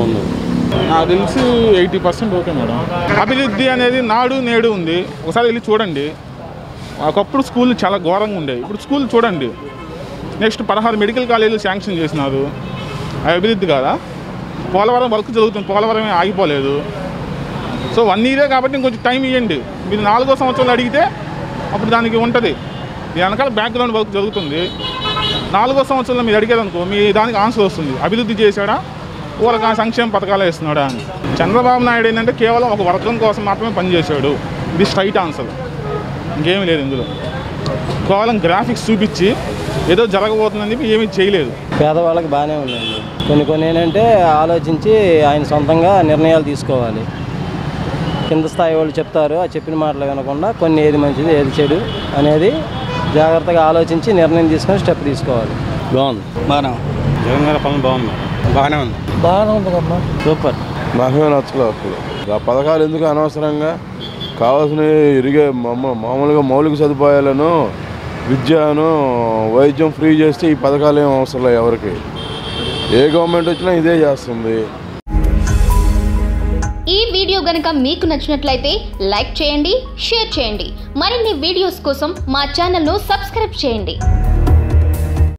ఉంది నాకు తెలిసి ఎయిటీ పర్సెంట్ ఓకే మేడం అభివృద్ధి అనేది నాడు నేడు ఉంది ఒకసారి వెళ్ళి చూడండి ఒకప్పుడు స్కూల్ చాలా ఘోరంగా ఉండేవి ఇప్పుడు స్కూల్ చూడండి నెక్స్ట్ పదహారు మెడికల్ కాలేజీలు శాంక్షన్ చేసినారు అవి అభివృద్ధి కాదా పోలవరం వర్క్ జరుగుతుంది పోలవరం ఏం ఆగిపోలేదు సో వన్ ఇయరే కాబట్టి ఇంకొంచెం టైం ఇవ్వండి మీరు నాలుగో సంవత్సరాలు అడిగితే అప్పుడు దానికి ఉంటుంది దీని వెనకాల బ్యాక్గ్రౌండ్ వర్క్ జరుగుతుంది నాలుగో సంవత్సరంలో మీరు అడిగారనుకో మీ దానికి ఆన్సర్ వస్తుంది అభివృద్ధి చేశాడా ఊరక సంక్షేమ పథకాలు వేస్తున్నాడా అని చంద్రబాబు నాయుడు ఏంటంటే కేవలం ఒక వర్గం కోసం మాత్రమే పనిచేశాడు ఇది స్ట్రైట్ ఆన్సర్ ఇంకేమీ లేదు ఇందులో కేవలం గ్రాఫిక్స్ చూపించి ఏదో జరగబోతుందని చెప్పి ఏమీ చేయలేదు పేదవాళ్ళకి బాగానే ఉందండి కొన్ని కొన్ని ఏంటంటే ఆలోచించి ఆయన సొంతంగా నిర్ణయాలు తీసుకోవాలి కింద స్థాయి వాళ్ళు చెప్తారు ఆ చెప్పిన మాటలు వినకుండా కొన్ని ఏది మంచిది ఏది చెడు అనేది జాగ్రత్తగా ఆలోచించి నిర్ణయం తీసుకొని స్టెప్ తీసుకోవాలి బాగుంది బాగా జగన్ గారి పనులు బాగుంది బాగానే ఉంది బాగానే ఉంది కమ్మా సూపర్ నాకేమీ నచ్చలేదు అసలు ఆ పథకాలు ఎందుకు అనవసరంగా కావాల్సిన ఇరిగే మామ- మామూలుగా మౌలిక సదుపాయాలను విద్యను వైద్యం ఫ్రీ చేస్తే ఈ పథకాలు ఏం అవసరం లేదు ఎవరికి ఏ గవర్నమెంట్ వచ్చినా ఇదే చేస్తుంది ఈ వీడియో గనుక మీకు నచ్చినట్లయితే లైక్ చేయండి షేర్ చేయండి మరిన్ని వీడియోస్ కోసం మా ఛానల్ను సబ్స్క్రైబ్ చేయండి